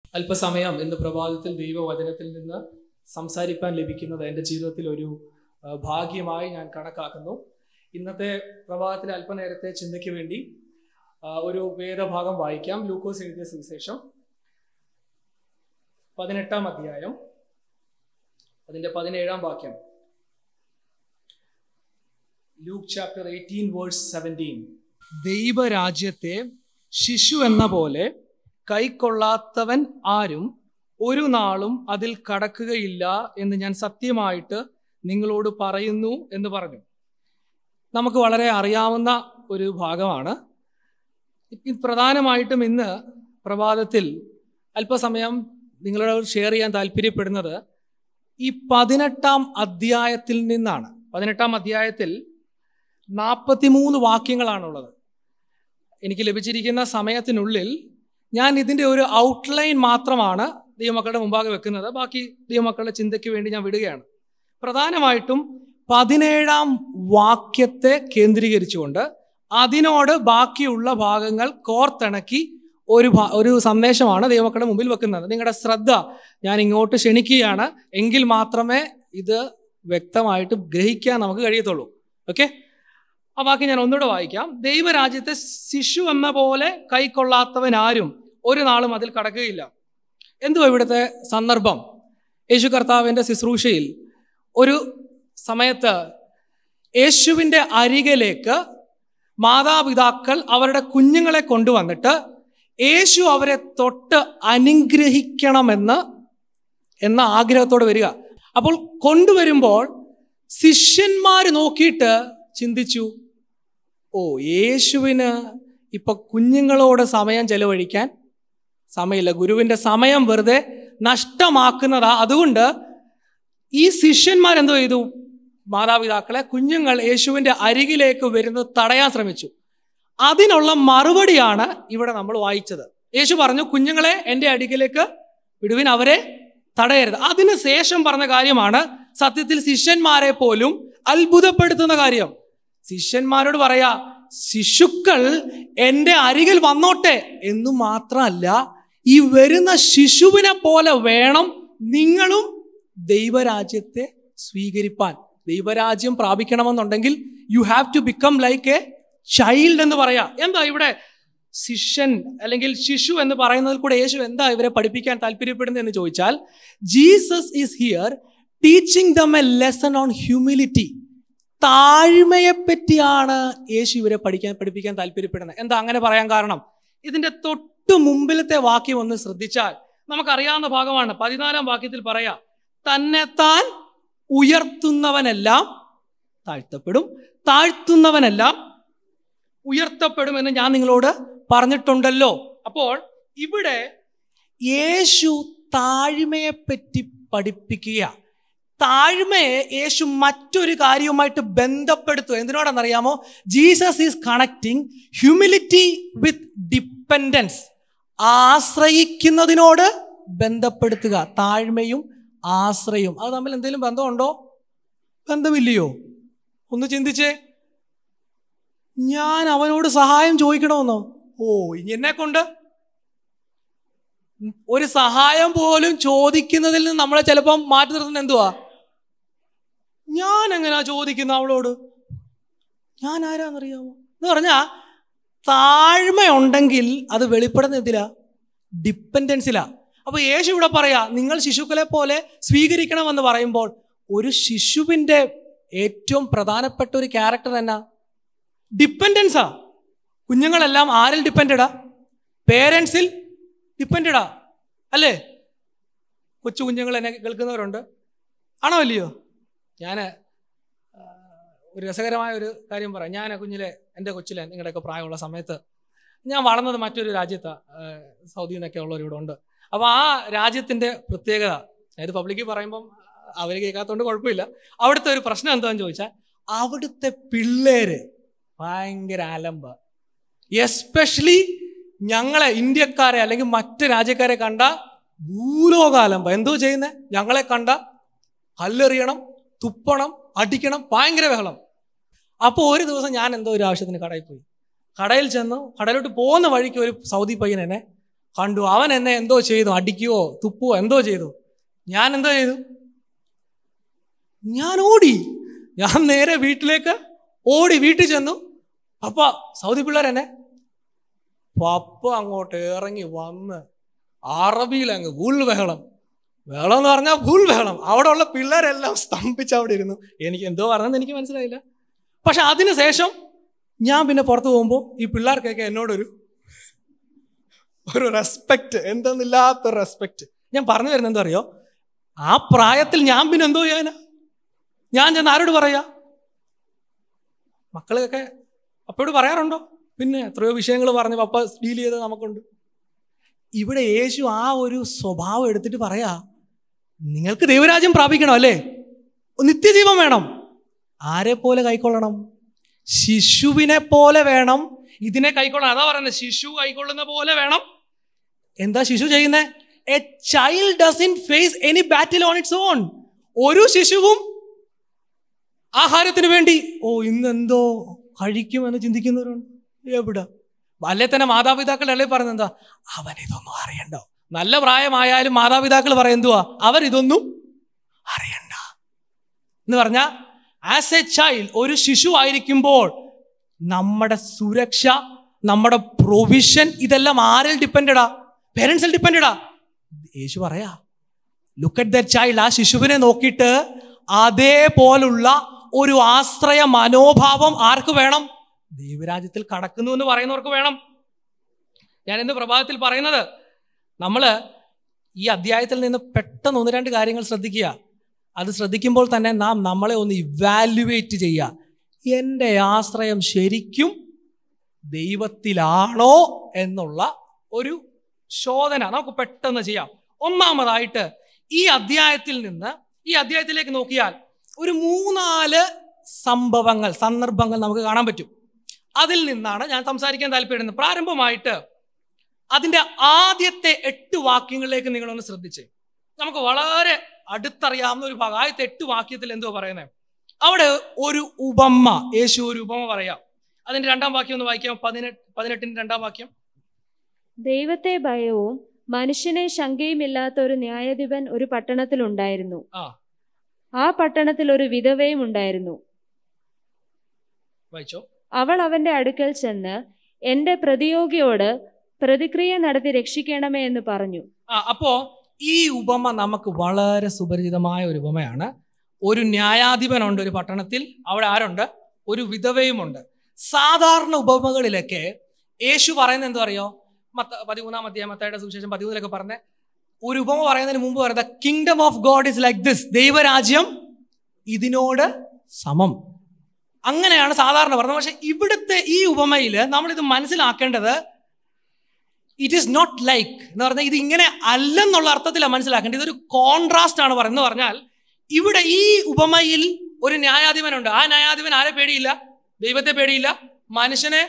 അല്പസമയം ഇന്ന് പ്രഭാതത്തിൽ ദൈവവചനത്തിൽ നിന്ന് സംസാരിക്കാൻ ലഭിക്കുന്നത് എൻ്റെ ജീവിതത്തിൽ ഒരു ആ, ഭാഗ്യമായി ഞാൻ കണക്കാക്കുന്നു ഇന്നത്തെ പ്രഭാതത്തിലെ അല്പനേരത്തെ ചിന്തയ്ക്ക് വേണ്ടി ആ, ഒരു വേദഭാഗം വായിക്കാം ലൂക്കോസ് എഴുതിയ സുവിശേഷം പതിനെട്ടാം അധ്യായം അതിൻ്റെ പതിനേഴാം വാക്യം Luke chapter eighteen verse seventeen ദൈവരാജ്യത്തെ ശിശു എന്ന പോലെ കൈക്കൊള്ളാത്തവൻ ആരും ഒരു നാളും അതിൽ കടക്കുകയില്ല എന്ന് ഞാൻ സത്യമായിട്ട് നിങ്ങളോട് പറയുന്നു എന്ന് പറഞ്ഞു നമുക്ക് വളരെ അറിയാവുന്ന ഒരു ഭാഗമാണ് ഇത് പ്രധാനമായിട്ടും ഇന്ന് പ്രഭാതത്തിൽ അല്പസമയം നിങ്ങളോട് ഷെയർ ചെയ്യാൻ താല്പര്യപ്പെടുന്നത് ഈ പതിനെട്ടാം അധ്യായത്തിൽ നിന്നാണ് പതിനെട്ടാം അധ്യായത്തിൽ നാൽപ്പത്തിമൂന്ന് വാക്യങ്ങളാണുള്ളത് എനിക്ക് ലഭിച്ചിരിക്കുന്ന സമയത്തിനുള്ളിൽ ഞാൻ ഇതിൻ്റെ ഒരു ഔട്ട്ലൈൻ മാത്രമാണ് ദൈവമക്കളുടെ മുമ്പാകെ വെക്കുന്നത് ബാക്കി ദൈവമക്കളുടെ ചിന്തയ്ക്ക് വേണ്ടി ഞാൻ വിടുകയാണ് പ്രധാനമായിട്ടും പതിനേഴാം വാക്യത്തെ കേന്ദ്രീകരിച്ചുകൊണ്ട് അതിനോട് ബാക്കിയുള്ള ഭാഗങ്ങൾ കോർത്തിണക്കി ഒരു ഭാ- ഒരു സന്ദേശമാണ് ദൈവമക്കളുടെ മുമ്പിൽ വെക്കുന്നത് നിങ്ങളുടെ ശ്രദ്ധ ഞാൻ ഇങ്ങോട്ട് ക്ഷണിക്കുകയാണ് എങ്കിൽ മാത്രമേ ഇത് വ്യക്തമായിട്ട് ഗ്രഹിക്കാൻ നമുക്ക് കഴിയത്തുള്ളൂ ഓക്കെ ആ വാക്യം ഞാൻ ഒന്നുകൂടെ വായിക്കാം ദൈവരാജ്യത്തെ ശിശു എന്ന പോലെ കൈക്കൊള്ളാത്തവൻ ആരും ഒരു നാളും അതിൽ കടക്കുകയില്ല എന്തുവാ ഇവിടുത്തെ സന്ദർഭം യേശു കർത്താവിൻ്റെ ശുശ്രൂഷയിൽ ഒരു സമയത്ത് യേശുവിൻ്റെ അരികിലേക്ക് മാതാപിതാക്കൾ അവരുടെ കുഞ്ഞുങ്ങളെ കൊണ്ടുവന്നിട്ട് യേശു അവരെ തൊട്ട് അനുഗ്രഹിക്കണമെന്ന് എന്ന ആഗ്രഹത്തോടെ വരിക അപ്പോൾ കൊണ്ടുവരുമ്പോൾ ശിഷ്യന്മാർ നോക്കിയിട്ട് ചിന്തിച്ചു ഓ യേശുവിന് ഇപ്പൊ കുഞ്ഞുങ്ങളോട് സമയം ചെലവഴിക്കാൻ സമയമില്ല ഗുരുവിൻ്റെ സമയം വെറുതെ നഷ്ടമാക്കുന്നതാ അതുകൊണ്ട് ഈ ശിഷ്യന്മാർ എന്തോ ചെയ്തു മാതാപിതാക്കളെ കുഞ്ഞുങ്ങൾ യേശുവിൻ്റെ അരികിലേക്ക് വരുന്നത് തടയാൻ ശ്രമിച്ചു അതിനുള്ള മറുപടിയാണ് ഇവിടെ നമ്മൾ വായിച്ചത് യേശു പറഞ്ഞു കുഞ്ഞുങ്ങളെ എൻ്റെ അരികിലേക്ക് വിടുവിൻ അവരെ തടയരുത് അതിന് ശേഷം പറഞ്ഞ കാര്യമാണ് സത്യത്തിൽ ശിഷ്യന്മാരെ പോലും അത്ഭുതപ്പെടുത്തുന്ന കാര്യം ശിഷ്യന്മാരോട് പറയാ ശിശുക്കൾ എൻ്റെ അരികിൽ വന്നോട്ടെ എന്ന് മാത്രമല്ല ഈ വരുന്ന ശിശുവിനെ പോലെ വേണം നിങ്ങളും ദൈവരാജ്യത്തെ സ്വീകരിപ്പാൻ ദൈവരാജ്യം പ്രാപിക്കണമെന്നുണ്ടെങ്കിൽ you have to become like a child എന്ന് പറയാ എന്താ ഇവിടെ ശിഷ്യൻ അല്ലെങ്കിൽ ശിശു എന്ന് പറയുന്നതിൽ കൂടെ യേശു എന്താ ഇവരെ പഠിപ്പിക്കാൻ താല്പര്യപ്പെടുന്നത് എന്ന് ചോദിച്ചാൽ Jesus is here teaching them a lesson on humility താഴ്മയെ പറ്റിയാണ് യേശു ഇവരെ പഠിക്കാൻ പഠിപ്പിക്കാൻ താല്പര്യപ്പെടുന്നത് എന്താ അങ്ങനെ പറയാൻ കാരണം ഇതിന്റെ തൊട്ടു മുമ്പിലത്തെ വാക്യം ഒന്ന് ശ്രദ്ധിച്ചാൽ നമുക്കറിയാവുന്ന ഭാഗമാണ് പതിനാലാം വാക്യത്തിൽ പറയാ തന്നെ താൻ ഉയർത്തുന്നവനെല്ലാം താഴ്ത്തപ്പെടും താഴ്ത്തുന്നവനെല്ലാം ഉയർത്തപ്പെടും എന്ന് ഞാൻ നിങ്ങളോട് പറഞ്ഞിട്ടുണ്ടല്ലോ അപ്പോൾ ഇവിടെ യേശു താഴ്മയെപ്പറ്റി പഠിപ്പിക്കുക താഴ്മയെ യേശു മറ്റൊരു കാര്യവുമായിട്ട് ബന്ധപ്പെടുത്തുക എന്തിനോടെന്നറിയാമോ Jesus is connecting humility with dependence ആശ്രയിക്കുന്നതിനോട് ബന്ധപ്പെടുത്തുക താഴ്മയും ആശ്രയും അത് തമ്മിൽ എന്തെങ്കിലും ബന്ധമുണ്ടോ ബന്ധമില്ലയോ ഒന്ന് ചിന്തിച്ചേ ഞാൻ അവനോട് സഹായം ചോദിക്കണമെന്നോ ഓ ഇനി എന്നെ കൊണ്ട് ഒരു സഹായം പോലും ചോദിക്കുന്നതിൽ നിന്ന് നമ്മളെ ചിലപ്പം മാറ്റി നിർത്തുന്നത് എന്തുവാ ഞാൻ എങ്ങനെയാ ചോദിക്കുന്ന അവളോട് ഞാൻ ആരാന്നറിയാമോ എന്ന് പറഞ്ഞാ താഴ്മയുണ്ടെങ്കിൽ അത് വെളിപ്പെടുന്ന എന്തിലാ ഡിപ്പെൻഡൻസിലാ അപ്പൊ യേശു ഇവിടെ പറയാ നിങ്ങൾ ശിശുക്കളെ പോലെ സ്വീകരിക്കണമെന്ന് പറയുമ്പോൾ ഒരു ശിശുവിൻ്റെ ഏറ്റവും പ്രധാനപ്പെട്ട ഒരു ക്യാരക്ടർ എന്നാ ഡിപ്പെൻഡൻസാ കുഞ്ഞുങ്ങളെല്ലാം ആരിൽ ഡിപ്പെൻഡഡാ പേരൻസിൽ ഡിപ്പെൻഡഡാ അല്ലേ കൊച്ചു കുഞ്ഞുങ്ങൾ എന്നെ കേൾക്കുന്നവരുണ്ട് ആണോ അല്ലയോ ഞാൻ ഒരു രസകരമായ ഒരു കാര്യം പറയാം ഞാൻ കുഞ്ഞിലെ എൻ്റെ കൊച്ചിലെ നിങ്ങളുടെയൊക്കെ പ്രായമുള്ള സമയത്ത് ഞാൻ വളർന്നത് മറ്റൊരു രാജ്യത്താണ് സൗദിയിൽ നിന്നൊക്കെ ഉള്ളവർ ഇവിടെ ഉണ്ട് അപ്പോൾ ആ രാജ്യത്തിൻ്റെ പ്രത്യേകത അതായത് പബ്ലിക്കിൽ പറയുമ്പം അവർ കേൾക്കാത്തതുകൊണ്ട് കുഴപ്പമില്ല അവിടുത്തെ ഒരു പ്രശ്നം എന്താണെന്ന് ചോദിച്ചാൽ അവിടുത്തെ പിള്ളേര് ഭയങ്കര അലമ്പ എസ്പെഷ്യലി ഞങ്ങളെ ഇന്ത്യക്കാരെ അല്ലെങ്കിൽ മറ്റ് രാജ്യക്കാരെ കണ്ട ഭൂലോകാലമ്പ എന്തോ ചെയ്യുന്നത് ഞങ്ങളെ കണ്ട കല്ലെറിയണം തുപ്പണം അടിക്കണം ഭയങ്കര ബഹളം അപ്പോൾ ഒരു ദിവസം ഞാൻ എന്തോ ഒരു ആവശ്യത്തിന് കടയിൽ പോയി കടയിൽ ചെന്നു കടയിലോട്ട് പോകുന്ന വഴിക്ക് ഒരു സൗദി പയ്യൻ എന്നെ കണ്ടു അവൻ എന്നെ എന്തോ ചെയ്തു അടിക്കുകയോ തുപ്പുവോ എന്തോ ചെയ്തു ഞാൻ എന്തോ ചെയ്തു ഞാൻ ഓടി ഞാൻ നേരെ വീട്ടിലേക്ക് ഓടി വീട്ടിൽ ചെന്നു പപ്പ സൗദി പിള്ളേർ എന്നെ പപ്പ അങ്ങോട്ട് ഇറങ്ങി വന്ന് അറബിയിൽ അങ്ങ് ഫുൾ ബഹളം ബഹളം എന്ന് പറഞ്ഞാൽ ഫുൾ ബഹളം അവിടെ ഉള്ള പിള്ളേരെല്ലാം സ്തംഭിച്ച് അവിടെ ഇരുന്നു എനിക്ക് എന്തോ പറഞ്ഞെന്ന് എനിക്ക് മനസ്സിലായില്ല പക്ഷെ അതിനുശേഷം ഞാൻ പിന്നെ പുറത്ത് പോകുമ്പോൾ ഈ പിള്ളേർക്കൊക്കെ എന്നോടൊരു ഒരു റെസ്പെക്റ്റ് എന്തെന്നില്ലാത്ത റെസ്പെക്റ്റ് ഞാൻ പറഞ്ഞു വരുന്നത് എന്താ അറിയോ ആ പ്രായത്തിൽ ഞാൻ പിന്നെ എന്തോ ചെയ്യാനാ ഞാൻ ചെന്ന് ആരോട് പറയാ മക്കളൊക്കെ അപ്പോഴോട് പറയാറുണ്ടോ പിന്നെ എത്രയോ വിഷയങ്ങൾ പറഞ്ഞ് പപ്പ ഡീൽ ചെയ്ത് നമുക്കുണ്ട് ഇവിടെ യേശു ആ ഒരു സ്വഭാവം എടുത്തിട്ട് പറയാ നിങ്ങൾക്ക് ദൈവരാജ്യം പ്രാപിക്കണം അല്ലേ നിത്യജീവൻ വേണം ആരെ പോലെ കൈക്കൊള്ളണം ശിശുവിനെ പോലെ വേണം ഇതിനെ കൈക്കൊള്ളണം അതാ പറയുന്നത് ശിശു കൈക്കൊള്ളുന്ന പോലെ വേണം എന്താ ശിശു ചെയ്യുന്നത് a child doesn't face any battle on its own ഒരു ശിശുവും ആഹാരത്തിന് വേണ്ടി ഓ ഇന്നെന്തോ കഴിക്കുമെന്ന് ചിന്തിക്കുന്നവരുണ്ട് എവിടെ അല്ലെ തന്നെ മാതാപിതാക്കൾ അല്ലേ പറയുന്നത് എന്താ അവൻ ഇതൊന്നും അറിയണ്ട നല്ല പ്രായമായാലും മാതാപിതാക്കൾ പറയുന്തുവാ അവർ ഇതൊന്നും അറിയണ്ട എന്ന് പറഞ്ഞാൽ ആസ് എ ചൈൽഡ് ഒരു ശിശു ആയിരിക്കുമ്പോൾ നമ്മുടെ സുരക്ഷ നമ്മുടെ പ്രൊവിഷൻ ഇതെല്ലാം ആരിൽ ഡിപ്പെൻഡഡാ പേരൻസിൽ ഡിപ്പെൻഡഡാ യേശു പറയാ ലുക്ക് അറ്റ് ദ ചൈൽഡ് ആ ശിശുവിനെ നോക്കിയിട്ട് അതേപോലുള്ള ഒരു ആശ്രയ മനോഭാവം ആർക്ക് വേണം ദൈവരാജ്യത്തിൽ കടക്കുന്നു എന്ന് പറയുന്നവർക്ക് വേണം ഞാൻ ഇന്ന് പ്രഭാതത്തിൽ പറയുന്നത് നമ്മൾ ഈ അധ്യായത്തിൽ നിന്ന് പെട്ടെന്ന് ഒന്ന് രണ്ട് കാര്യങ്ങൾ ശ്രദ്ധിക്കുക അത് ശ്രദ്ധിക്കുമ്പോൾ തന്നെ നാം നമ്മളെ ഒന്ന് ഇവാലുവേറ്റ് ചെയ്യുക എൻ്റെ ആശ്രയം ശരിക്കും ദൈവത്തിലാണോ എന്നുള്ള ഒരു ശോധന നമുക്ക് പെട്ടെന്ന് ചെയ്യാം ഒന്നാമതായിട്ട് ഈ അധ്യായത്തിൽ നിന്ന് ഈ അധ്യായത്തിലേക്ക് നോക്കിയാൽ ഒരു മൂന്നാല് സംഭവങ്ങൾ സന്ദർഭങ്ങൾ നമുക്ക് കാണാൻ പറ്റും അതിൽ നിന്നാണ് ഞാൻ സംസാരിക്കാൻ താല്പര്യപ്പെടുന്നത് പ്രാരംഭമായിട്ട് അതിൻ്റെ ആദ്യത്തെ എട്ട് വാക്യങ്ങളിലേക്ക് നിങ്ങളൊന്ന് ശ്രദ്ധിച്ചേ നമുക്ക് വളരെ അടുത്തറിയാവുന്ന ഒരു ഭാഗം ആദ്യത്തെ എട്ട് വാക്യത്തിൽ എന്തോ പറയുന്നത് അവിടെ ഒരു ഉപമ യേശു ഒരു ഉപമ പറയാം അതിന്റെ രണ്ടാം വാക്യം ഒന്ന് വായിക്കാം പതിനെട്ട് പതിനെട്ടിന്റെ രണ്ടാം വാക്യം ദൈവത്തെ ഭയവും മനുഷ്യനെ ശങ്കയുമില്ലാത്ത ഒരു ന്യായാധിപൻ ഒരു പട്ടണത്തിലുണ്ടായിരുന്നു ആ ആ പട്ടണത്തിൽ ഒരു വിധവയും ഉണ്ടായിരുന്നു വായിച്ചോ അവൾ അവന്റെ അടുക്കൽ ചെന്ന് എന്റെ പ്രതിയോഗിയോട് പ്രതിക്രിയ നടത്തി രക്ഷിക്കണമേ എന്ന് പറഞ്ഞു ആ അപ്പോ ഈ ഉപമ നമുക്ക് വളരെ സുപരിചിതമായ ഒരു ഉപമയാണ് ഒരു ന്യായാധിപനുണ്ട് ഒരു പട്ടണത്തിൽ അവിടെ ആരുണ്ട് ഒരു വിധവയുമുണ്ട് സാധാരണ ഉപമകളിലൊക്കെ യേശു പറയുന്നത് എന്താ അറിയോ മത്ത പതിമൂന്നാം അധ്യായം മത്തയുടെ സുവിശേഷം പതിമൂന്നിലൊക്കെ പറഞ്ഞ ഒരു ഉപമ പറയുന്നതിന് മുമ്പ് പറയുന്നത് kingdom of God is like this ദൈവരാജ്യം ഇതിനോട് സമം അങ്ങനെയാണ് സാധാരണ പറഞ്ഞത് പക്ഷെ ഇവിടുത്തെ ഈ ഉപമയിൽ നമ്മളിത് മനസ്സിലാക്കേണ്ടത് ഇറ്റ് ഈസ് നോട്ട് ലൈക്ക് എന്ന് പറഞ്ഞാൽ ഇത് ഇങ്ങനെ അല്ലെന്നുള്ള അർത്ഥത്തിലാണ് മനസ്സിലാക്കേണ്ടത് ഇതൊരു കോൺട്രാസ്റ്റ് ആണ് പറയുന്നത് പറഞ്ഞാൽ ഇവിടെ ഈ ഉപമയിൽ ഒരു ന്യായാധിപനുണ്ട് ആ ന്യായാധിപൻ ആരെ പേടിയില്ല ദൈവത്തെ പേടിയില്ല മനുഷ്യനെ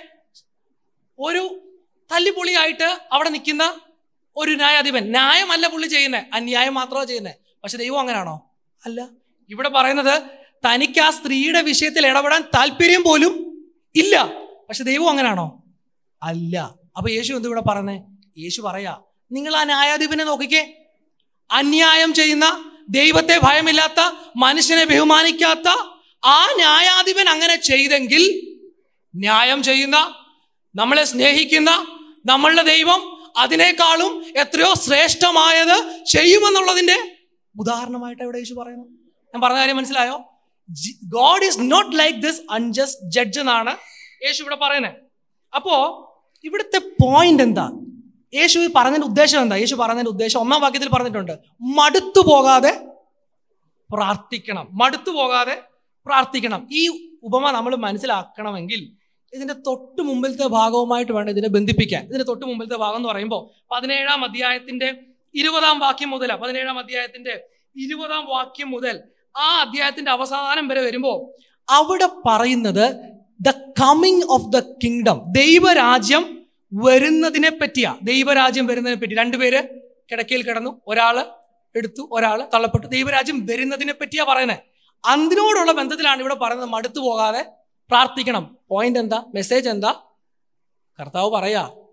ഒരു തല്ലിപ്പൊളിയായിട്ട് അവിടെ നിൽക്കുന്ന ഒരു ന്യായാധിപൻ ന്യായമല്ല പുള്ളി ചെയ്യുന്നത് അന്യായം മാത്രമാണ് ചെയ്യുന്നത് പക്ഷെ ദൈവം അങ്ങനെയാണോ അല്ല ഇവിടെ പറയുന്നത് തനിക്ക് ആ സ്ത്രീയുടെ വിഷയത്തിൽ ഇടപെടാൻ താല്പര്യം പോലും ഇല്ല പക്ഷെ ദൈവം അങ്ങനെയാണോ അല്ല അപ്പൊ യേശു എന്ത് ഇവിടെ പറഞ്ഞേ യേശു പറയാ നിങ്ങൾ ആ ന്യായാധിപനെ നോക്കിക്കേ അന്യായം ചെയ്യുന്ന ദൈവത്തെ ഭയമില്ലാത്ത മനുഷ്യനെ ബഹുമാനിക്കാത്ത ആ ന്യായാധിപൻ അങ്ങനെ ചെയ്തെങ്കിൽ ന്യായം ചെയ്യുന്ന നമ്മളെ സ്നേഹിക്കുന്ന നമ്മളുടെ ദൈവം അതിനേക്കാളും എത്രയോ ശ്രേഷ്ഠമായത് ചെയ്യുമെന്നുള്ളതിന്റെ ഉദാഹരണമായിട്ട് ഇവിടെ യേശു പറയുന്നു ഞാൻ പറഞ്ഞ കാര്യം മനസ്സിലായോ God is not like this unjust judge എന്നാണ് യേശു ഇവിടെ പറയുന്നത് അപ്പോ ഇവിടുത്തെ പോയിന്റ് എന്താ യേശു ഈ പറഞ്ഞതിന്റെ ഉദ്ദേശം എന്താ യേശു പറഞ്ഞതിന്റെ ഉദ്ദേശം ഒന്നാം വാക്യത്തിൽ പറഞ്ഞിട്ടുണ്ട് മടുത്തു പോകാതെ പ്രാർത്ഥിക്കണം മടുത്തു പോകാതെ പ്രാർത്ഥിക്കണം ഈ ഉപമ നമ്മൾ മനസ്സിലാക്കണമെങ്കിൽ ഇതിന്റെ തൊട്ട് മുമ്പിലത്തെ ഭാഗവുമായിട്ട് വേണം ഇതിനെ ബന്ധിപ്പിക്കാൻ ഇതിന്റെ തൊട്ട് മുമ്പിലത്തെ ഭാഗം എന്ന് പറയുമ്പോൾ പതിനേഴാം അധ്യായത്തിന്റെ ഇരുപതാം വാക്യം മുതൽ പതിനേഴാം അധ്യായത്തിന്റെ ഇരുപതാം വാക്യം മുതൽ ആ അധ്യായത്തിന്റെ അവസാനം വരെ വരുമ്പോൾ അവിടെ പറയുന്നത് the coming of the kingdom ദൈവരാജ്യം വരുന്നതിനെ പറ്റിയാ ദൈവരാജ്യം വരുന്നതിനെ പറ്റി രണ്ടുപേര് കിടക്കയിൽ കിടന്നു ഒരാള് എടുത്തു ഒരാള് തള്ളപ്പെട്ടു ദൈവരാജ്യം വരുന്നതിനെ പറ്റിയാ പറയുന്നത് അതിനോടുള്ള ബന്ധത്തിലാണ് ഇവിടെ പറയുന്നത് മടുത്തു പോകാതെ പ്രാർത്ഥിക്കണം പോയിന്റ് എന്താ മെസ്സേജ് എന്താ കർത്താവ് പറയാ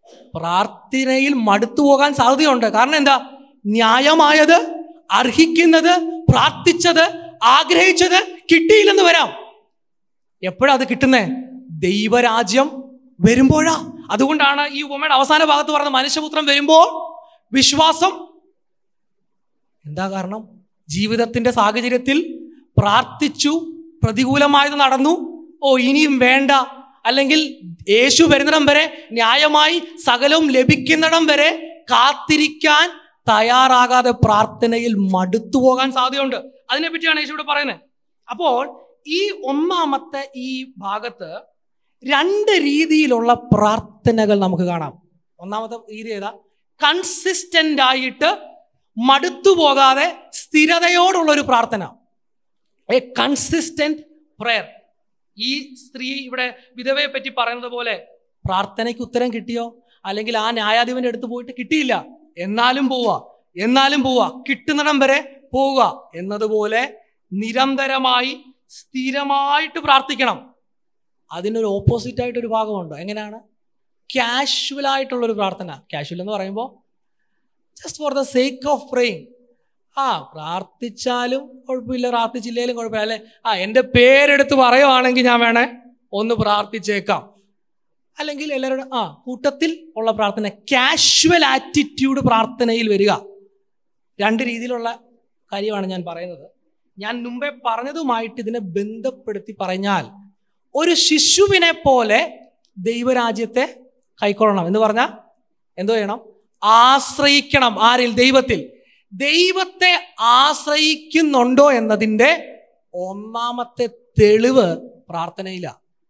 പ്രാർത്ഥനയിൽ മടുത്തു പോകാൻ സാധ്യതയുണ്ട് കാരണം എന്താ ന്യായമായത് അർഹിക്കുന്നത് പ്രാർത്ഥിച്ചത് ആഗ്രഹിച്ചത് കിട്ടിയില്ലെന്ന് വരാം എപ്പോഴാ അത് കിട്ടുന്നേ ദൈവരാജ്യം വരുമ്പോഴാ അതുകൊണ്ടാണ് ഈ ഉപമയുടെ അവസാന ഭാഗത്ത് പറഞ്ഞ മനുഷ്യപുത്രം വരുമ്പോൾ വിശ്വാസം എന്താ കാരണം ജീവിതത്തിന്റെ സാഹചര്യത്തിൽ പ്രാർത്ഥിച്ചു പ്രതികൂലമായത് നടന്നു ഓ ഇനിയും വേണ്ട അല്ലെങ്കിൽ യേശു വരുന്നിടം വരെ ന്യായമായി സകലവും ലഭിക്കുന്നിടം വരെ കാത്തിരിക്കാൻ തയ്യാറാകാതെ പ്രാർത്ഥനയിൽ മടുത്തു പോകാൻ സാധ്യതയുണ്ട് അതിനെപ്പറ്റിയാണ് യേശു ഇവിടെ പറയുന്നത് അപ്പോൾ ഈ ഒന്നാമത്തെ ഈ ഭാഗത്ത് രണ്ട് രീതിയിലുള്ള പ്രാർത്ഥനകൾ നമുക്ക് കാണാം ഒന്നാമത്തെ രീതി ഏതാ കൺസിസ്റ്റന്റ് ആയിട്ട് മടുത്തു പോകാതെ സ്ഥിരതയോടുള്ള ഒരു പ്രാർത്ഥന എ കൺസിസ്റ്റന്റ് പ്രയർ ഈ സ്ത്രീ ഇവിടെ വിധവയെ പറ്റി പറയുന്നത് പോലെ പ്രാർത്ഥനയ്ക്ക് ഉത്തരം കിട്ടിയോ അല്ലെങ്കിൽ ആ ന്യായാധിപന്റെ അടുത്ത് പോയിട്ട് കിട്ടിയില്ല എന്നാലും പോവുക എന്നാലും പോവുക കിട്ടുന്നിടം വരെ പോവുക എന്നതുപോലെ നിരന്തരമായി സ്ഥിരമായിട്ട് പ്രാർത്ഥിക്കണം അതിനൊരു ഓപ്പോസിറ്റ് ആയിട്ടൊരു ഭാഗമുണ്ട് എങ്ങനെയാണ് കാഷ്വൽ ആയിട്ടുള്ളൊരു പ്രാർത്ഥന കാഷ്വൽ എന്ന് പറയുമ്പോൾ just for the sake of praying ആ പ്രാർത്ഥിച്ചാലും കുഴപ്പമില്ല പ്രാർത്ഥിച്ചില്ലേലും കുഴപ്പമില്ല അല്ലെ ആ എൻ്റെ പേരെടുത്ത് പറയുവാണെങ്കിൽ ഞാൻ വേണേ ഒന്ന് പ്രാർത്ഥിച്ചേക്കാം അല്ലെങ്കിൽ എല്ലാവരുടെ ആ കൂട്ടത്തിൽ ഉള്ള പ്രാർത്ഥന കാഷ്വൽ ആറ്റിറ്റ്യൂഡ് പ്രാർത്ഥനയിൽ വരിക രണ്ട് രീതിയിലുള്ള കാര്യമാണ് ഞാൻ പറയുന്നത് ഞാൻ മുമ്പേ പറഞ്ഞതുമായിട്ട് ഇതിനെ ബന്ധപ്പെടുത്തി പറഞ്ഞാൽ ഒരു ശിശുവിനെ പോലെ ദൈവരാജ്യത്തെ കൈക്കൊള്ളണം എന്ന് പറഞ്ഞാൽ എന്തോ ചെയ്യണം ആശ്രയിക്കണം ആരിൽ ദൈവത്തിൽ ദൈവത്തെ ആശ്രയിക്കുന്നുണ്ടോ എന്നതിൻ്റെ ഒന്നാമത്തെ തെളിവ് പ്രാർത്ഥനയില്ല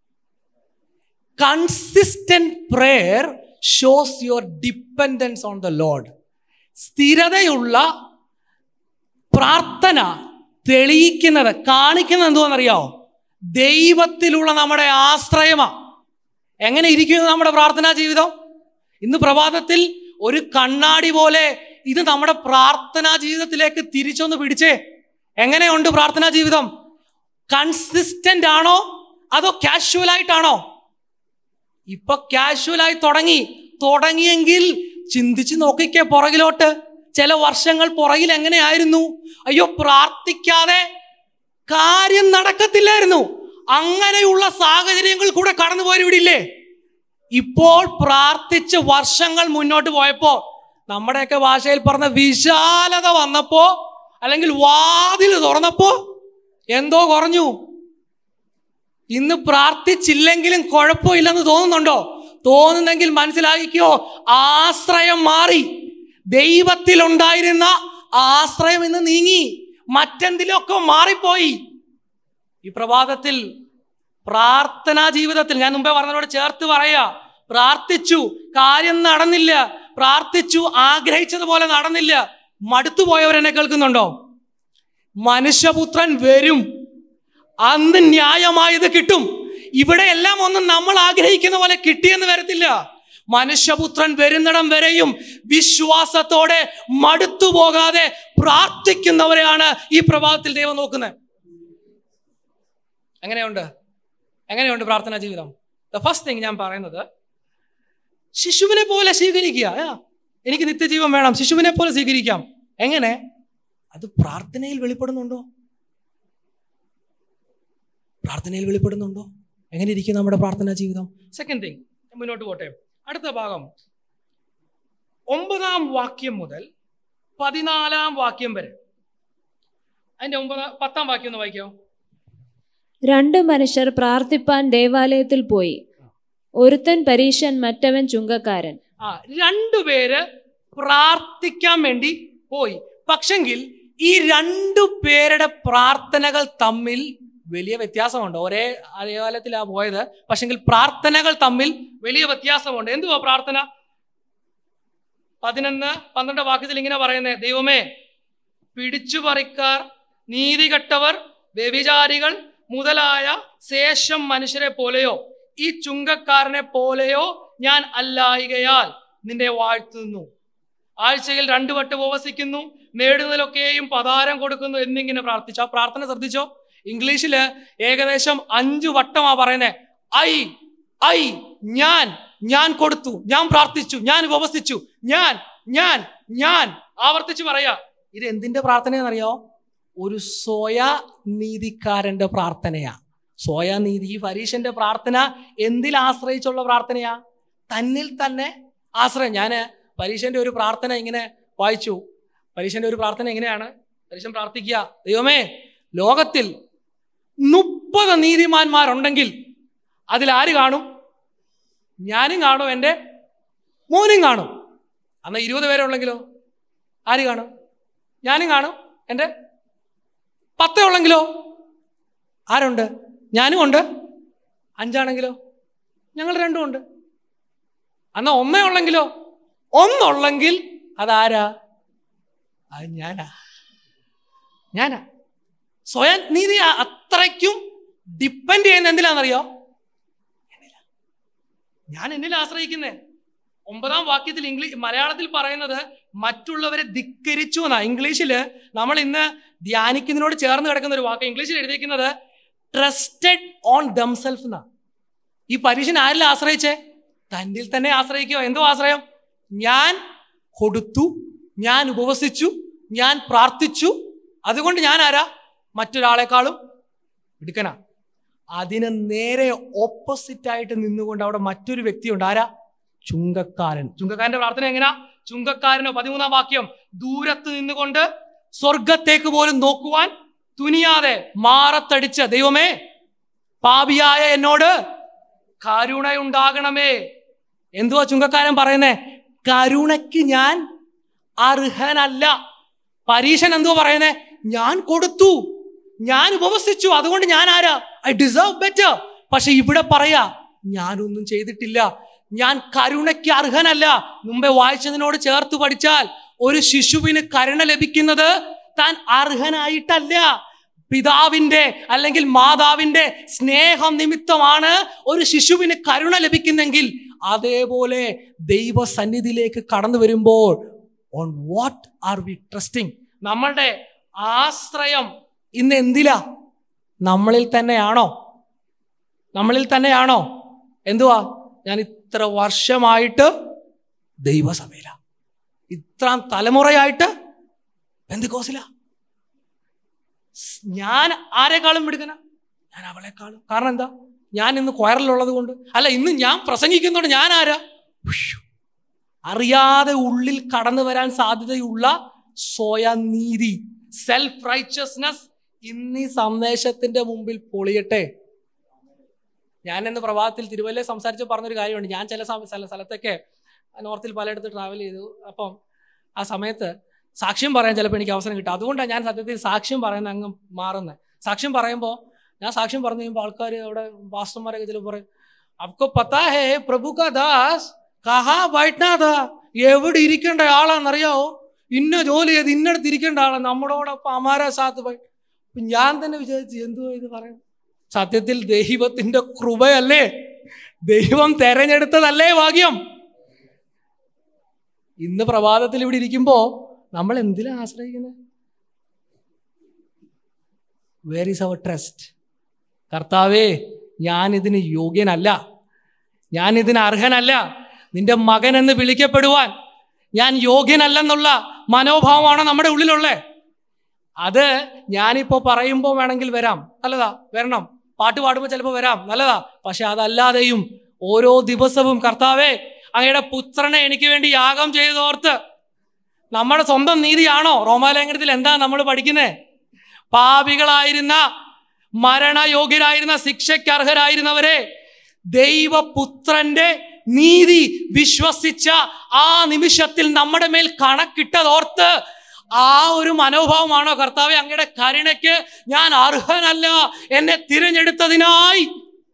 consistent prayer shows your dependence on the Lord സ്ഥിരതയുള്ള പ്രാർത്ഥന തെളിയിക്കുന്നത് കാണിക്കുന്നത് എന്തുവാണെന്നറിയാമോ ദൈവത്തിലുള്ള നമ്മുടെ ആശ്രയമാ എങ്ങനെ ഇരിക്കുന്നു നമ്മുടെ പ്രാർത്ഥനാ ജീവിതം ഇന്ന് പ്രഭാതത്തിൽ ഒരു കണ്ണാടി പോലെ ഇത് നമ്മുടെ പ്രാർത്ഥനാ ജീവിതത്തിലേക്ക് തിരിച്ചൊന്ന് പിടിച്ചേ എങ്ങനെയുണ്ട് പ്രാർത്ഥനാ ജീവിതം കൺസിസ്റ്റന്റ് ആണോ അതോ കാഷ്വൽ ആയിട്ടാണോ ഇപ്പൊ കാഷ്വലായി തുടങ്ങി തുടങ്ങിയെങ്കിൽ ചിന്തിച്ച് നോക്കിക്കേ പുറകിലോട്ട് ചില വർഷങ്ങൾ പുറകിൽ എങ്ങനെയായിരുന്നു അയ്യോ പ്രാർത്ഥിക്കാതെ കാര്യം നടക്കത്തില്ലായിരുന്നു അങ്ങനെയുള്ള സാഹചര്യങ്ങൾ കൂടെ കടന്നു പോയവരില്ലേ ഇപ്പോൾ പ്രാർത്ഥിച്ച് വർഷങ്ങൾ മുന്നോട്ട് പോയപ്പോ നമ്മുടെയൊക്കെ ഭാഷയിൽ പറഞ്ഞ വിശാലത വന്നപ്പോ അല്ലെങ്കിൽ വാതിൽ തുറന്നപ്പോ എന്തോ കുറഞ്ഞു ഇന്ന് പ്രാർത്ഥിച്ചില്ലെങ്കിലും കുഴപ്പമില്ലെന്ന് തോന്നുന്നുണ്ടോ തോന്നുന്നെങ്കിൽ മനസ്സിലാക്കിക്കോ ആശ്രയം മാറി ദൈവത്തിലുണ്ടായിരുന്ന ആശ്രയം ഇന്ന് നീങ്ങി മറ്റെന്തിലൊക്കെ മാറിപ്പോയി ഈ പ്രഭാതത്തിൽ പ്രാർത്ഥനാ ജീവിതത്തിൽ ഞാൻ മുമ്പേ പറഞ്ഞതോട് ചേർത്ത് പറയാ പ്രാർത്ഥിച്ചു കാര്യം നടന്നില്ല പ്രാർത്ഥിച്ചു ആഗ്രഹിച്ചതുപോലെ നടന്നില്ല മടുത്തു പോയവരെന്നെ കേൾക്കുന്നുണ്ടോ മനുഷ്യപുത്രൻ വരും അന്ന് ന്യായമായത് കിട്ടും ഇവിടെ എല്ലാം ഒന്നും നമ്മൾ ആഗ്രഹിക്കുന്ന പോലെ കിട്ടിയെന്ന് വരത്തില്ല മനുഷ്യപുത്രൻ വരുന്നിടം വരെയും വിശ്വാസത്തോടെ മടുത്തു പോകാതെ പ്രാർത്ഥിക്കുന്നവരെയാണ് ഈ പ്രഭാതത്തിൽ ദൈവം നോക്കുന്നത് എങ്ങനെയുണ്ട് എങ്ങനെയുണ്ട് പ്രാർത്ഥനാ ജീവിതം ദ ഫസ്റ്റ് തിങ് ഞാൻ പറയുന്നത് ശിശുവിനെ പോലെ സ്വീകരിക്കുക ആ, എനിക്ക് നിത്യജീവൻ വേണം ശിശുവിനെ പോലെ സ്വീകരിക്കാം എങ്ങനെ അത് പ്രാർത്ഥനയിൽ വെളിപ്പെടുന്നുണ്ടോ പ്രാർത്ഥനയിൽ വെളിപ്പെടുന്നുണ്ടോ എങ്ങനെ ഇരിക്കും നമ്മുടെ പ്രാർത്ഥനാ ജീവിതം സെക്കൻഡ് തിങ് മുന്നോട്ട് പോട്ടെ അടുത്ത ഭാഗം ഒമ്പതാം വാക്യം മുതൽ പതിനാലാം വാക്യം വരെ അതിന്റെ ഒമ്പതാം പത്താം വാക്യം ഒന്ന് വായിക്കാമോ രണ്ട് മനുഷ്യർ പ്രാർത്ഥിപ്പാൻ ദേവാലയത്തിൽ പോയി ഒരുത്തൻ പരീശൻ മറ്റവൻ ചുങ്കക്കാരൻ ആ രണ്ടുപേര് പ്രാർത്ഥിക്കാൻ വേണ്ടി പോയി പക്ഷെങ്കിൽ ഈ രണ്ടു പേരുടെ പ്രാർത്ഥനകൾ തമ്മിൽ വലിയ വ്യത്യാസമുണ്ട് ഒരേ ദേവാലയത്തിലാ പോയത് പക്ഷെങ്കിൽ പ്രാർത്ഥനകൾ തമ്മിൽ വലിയ വ്യത്യാസമുണ്ട് എന്തുവാ പ്രാർത്ഥന പതിനൊന്ന് പന്ത്രണ്ട് വാക്യത്തിൽ ഇങ്ങനെ പറയുന്നത് ദൈവമേ പിടിച്ചുപറിക്കാർ നീതികെട്ടവർ വ്യഭിചാരികൾ മുതലായ ശേഷം മനുഷ്യരെ പോലെയോ ഈ ചുങ്കക്കാരനെ പോലെയോ ഞാൻ അല്ലായികയാൽ നിന്നെ വാഴ്ത്തുന്നു ആഴ്ചയിൽ രണ്ടു വട്ടം ഉപവസിക്കുന്നു നേടുന്നതിലൊക്കെയും പതാരം കൊടുക്കുന്നു എന്നിങ്ങനെ പ്രാർത്ഥിച്ചു ആ പ്രാർത്ഥന ശ്രദ്ധിച്ചോ ഇംഗ്ലീഷില് ഏകദേശം അഞ്ചു വട്ടമാ പറയുന്നത് ഐ ഐ ഞാൻ ഞാൻ കൊടുത്തു ഞാൻ പ്രാർത്ഥിച്ചു ഞാൻ ഉപവസിച്ചു ഞാൻ ഞാൻ ഞാൻ ആവർത്തിച്ച് പറയാ ഇത് എന്തിന്റെ പ്രാർത്ഥനയാണെന്നറിയോ ഒരു സ്വയ നീതിക്കാരന്റെ പ്രാർത്ഥനയാ സ്വയനീതി ഈ പരീക്ഷന്റെ പ്രാർത്ഥന എന്തിൽ ആശ്രയിച്ചുള്ള പ്രാർത്ഥനയാ തന്നിൽ തന്നെ ആശ്രയം ഞാൻ പരീക്ഷന്റെ ഒരു പ്രാർത്ഥന ഇങ്ങനെ വായിച്ചു പരീക്ഷന്റെ ഒരു പ്രാർത്ഥന എങ്ങനെയാണ് പരീക്ഷൻ പ്രാർത്ഥിക്കുക ദൈവമേ ലോകത്തിൽ മുപ്പത് നീതിമാന്മാരുണ്ടെങ്കിൽ അതിൽ ആര് കാണും ഞാനും കാണും എൻ്റെ മോനും കാണും അന്ന് ഇരുപത് പേരെ ഉള്ളെങ്കിലോ ആര് കാണും ഞാനും കാണും എൻ്റെ പത്തേ ഉള്ളെങ്കിലോ ആരുണ്ട് ഞാനും ഉണ്ട് അഞ്ചാണെങ്കിലോ ഞങ്ങൾ രണ്ടും ഉണ്ട് അന്ന് ഒന്നേ ഉള്ളെങ്കിലോ ഒന്നുള്ളെങ്കിൽ അതാരാ അത് ഞാനാ ഞാനാ സ്വയം നീതി അ- അത്രയ്ക്കും ഡിപ്പെൻഡ് ചെയ്യുന്ന എന്തിലാണെന്നറിയോ എന്നിലാ. ഞാൻ എന്നിൽ ആശ്രയിക്കുന്നേ ഒമ്പതാം വാക്യത്തിൽ ഇംഗ്ലീഷ് മലയാളത്തിൽ പറയുന്നത് മറ്റുള്ളവരെ ധിക്കരിച്ചു എന്നാ ഇംഗ്ലീഷിൽ നമ്മൾ ഇന്ന് ധ്യാനിക്കുന്നതിനോട് ചേർന്ന് കിടക്കുന്ന ഒരു വാക്ക് ഇംഗ്ലീഷിൽ എഴുതിയിരിക്കുന്നത് ട്രസ്റ്റഡ് ഓൺ ദംസെൽഫ് എന്നാ ഈ പരീക്ഷന് ആരിൽ ആശ്രയിച്ചേ തന്നിൽ തന്നെ ആശ്രയിക്കുക എന്തോ ആശ്രയം ഞാൻ കൊടുത്തു ഞാൻ ഉപവസിച്ചു ഞാൻ പ്രാർത്ഥിച്ചു അതുകൊണ്ട് ഞാൻ ആരാ മറ്റൊരാളെക്കാളും എടുക്കനാ അതിന് നേരെ ഓപ്പോസിറ്റ് ആയിട്ട് നിന്നുകൊണ്ട് അവിടെ മറ്റൊരു വ്യക്തിയുണ്ട് ആരാ ചുങ്കക്കാരൻ ചുങ്കക്കാരന്റെ പ്രാർത്ഥന എങ്ങനെയാ ചുങ്കക്കാരനോ പതിമൂന്നാം വാക്യം ദൂരത്ത് നിന്നുകൊണ്ട് സ്വർഗത്തേക്ക് പോലും നോക്കുവാൻ തുനിയാതെ മാറത്തടിച്ച ദൈവമേ പാപിയായ എന്നോട് കരുണയുണ്ടാകണമേ എന്തുവാ ചുങ്കക്കാരൻ പറയുന്നേ കരുണയ്ക്ക് ഞാൻ അർഹനല്ല പരീക്ഷൻ എന്തുവാ പറയുന്നേ ഞാൻ കൊടുത്തു ഞാൻ ഉപവസിച്ചു അതുകൊണ്ട് ഞാൻ ആരാ ഐ ഡിസേർവ് ബെറ്റർ പക്ഷെ ഇവിടെ പറയാ ഞാനൊന്നും ചെയ്തിട്ടില്ല ഞാൻ കരുണയ്ക്ക് അർഹനല്ല മുമ്പേ വായിച്ചതിനോട് ചേർത്ത് പഠിച്ചാൽ ഒരു ശിശുവിന് കരുണ ലഭിക്കുന്നത് താൻ അർഹനായിട്ടല്ല പിതാവിന്റെ അല്ലെങ്കിൽ മാതാവിന്റെ സ്നേഹം നിമിത്തമാണ് ഒരു ശിശുവിന് കരുണ ലഭിക്കുന്നെങ്കിൽ അതേപോലെ ദൈവസന്നിധിയിലേക്ക് കടന്നു വരുമ്പോൾ on what are we trusting നമ്മളുടെ ആശ്രയം ഇന്ന് എന്തിലാ നമ്മളിൽ തന്നെയാണോ നമ്മളിൽ തന്നെയാണോ എന്തുവാ ഞാൻ ഇത്ര വർഷമായിട്ട് ദൈവസഭയില ഇത്ര തലമുറയായിട്ട് എന്തുകോസില ഞാൻ ആരെക്കാളും മിടുക്കന ഞാൻ അവളെക്കാളും കാരണം എന്താ ഞാൻ ഇന്ന് കൊയറിലുള്ളത് കൊണ്ട് അല്ല ഇന്ന് ഞാൻ പ്രസംഗിക്കുന്നതുകൊണ്ട് ഞാൻ ആരാ ഉഷ്യ്. അറിയാതെ ഉള്ളിൽ കടന്നു വരാൻ സാധ്യതയുള്ള സ്വയനീതി സെൽഫ് റൈച്ചസ്നെസ് ഇന്നീ സന്ദേശത്തിന്റെ മുമ്പിൽ പൊളിയട്ടെ ഞാൻ ഇന്ന് പ്രഭാതത്തിൽ തിരുവല്ലയിൽ സംസാരിച്ച് പറഞ്ഞൊരു കാര്യമുണ്ട് ഞാൻ ചില സമ- സ്ഥല സ്ഥലത്തൊക്കെ നോർത്തിൽ പലയിടത്ത് ട്രാവൽ ചെയ്തു അപ്പം ആ സമയത്ത് സാക്ഷ്യം പറയാൻ ചിലപ്പോൾ എനിക്ക് അവസരം കിട്ടും അതുകൊണ്ടാണ് ഞാൻ സത്യത്തിൽ സാക്ഷ്യം പറയുന്ന അങ്ങ് മാറുന്നത് സാക്ഷ്യം പറയുമ്പോൾ ഞാൻ സാക്ഷ്യം പറഞ്ഞു കഴിയുമ്പോൾ ആൾക്കാർ അവിടെ പാസ്റ്റർമാരൊക്കെ ചിലപ്പോൾ പറയും അപ്പൊ പത്താ ഹേ പ്രഭു കാ ദാസ് കഹാ വൈറ്റ്നാഥാ എവിടെ ഇരിക്കേണ്ട ആളാണെന്നറിയാവോ ഇന്ന ജോലി ചെയ്ത് ഇന്നടത്ത് ഇരിക്കേണ്ട ആളാണ് നമ്മളോടൊപ്പം അമാര സാത്ത് പോയി അപ്പൊ ഞാൻ തന്നെ വിചാരിച്ചു എന്തുവാ ഇത് പറയുന്നത് സത്യത്തിൽ ദൈവത്തിന്റെ കൃപയല്ലേ ദൈവം തെരഞ്ഞെടുത്തതല്ലേ ഭാഗ്യം ഇന്ന് പ്രഭാതത്തിൽ ഇവിടെ ഇരിക്കുമ്പോ നമ്മൾ എന്തിനാ ആശ്രയിക്കുന്നത് വേർ ഈസ് അവർ ട്രസ്റ്റ് കർത്താവേ ഞാൻ ഇതിന് യോഗ്യനല്ല ഞാൻ ഇതിന് അർഹനല്ല നിന്റെ മകൻ എന്ന് വിളിക്കപ്പെടുവാൻ ഞാൻ യോഗ്യനല്ലെന്നുള്ള മനോഭാവമാണ് നമ്മുടെ ഉള്ളിലുള്ളത് അത് ഞാനിപ്പോൾ പറയുമ്പോൾ വേണമെങ്കിൽ വരാം നല്ലതാ വരണം പാട്ട് പാടുമ്പോൾ ചിലപ്പോൾ വരാം നല്ലതാ പക്ഷെ അതല്ലാതെയും ഓരോ ദിവസവും കർത്താവേ അങ്ങയുടെ പുത്രനെ എനിക്ക് വേണ്ടി യാഗം ചെയ്തോർത്ത് നമ്മുടെ സ്വന്തം നീതിയാണോ റോമാലേഖനത്തിൽ എന്താ നമ്മൾ പഠിക്കുന്നത് പാപികളായിരുന്ന മരണയോഗ്യരായിരുന്ന ശിക്ഷയ്ക്ക് അർഹരായിരുന്നവരെ ദൈവപുത്രന്റെ നീതി വിശ്വസിച്ച ആ നിമിഷത്തിൽ നമ്മുടെ മേൽ കണക്കിട്ടതോർത്ത് ആ ഒരു മനോഭാവമാണോ കർത്താവെ അങ്ങയുടെ കരുണയ്ക്ക് ഞാൻ അർഹനല്ല എന്നെ തിരഞ്ഞെടുത്തതിനായി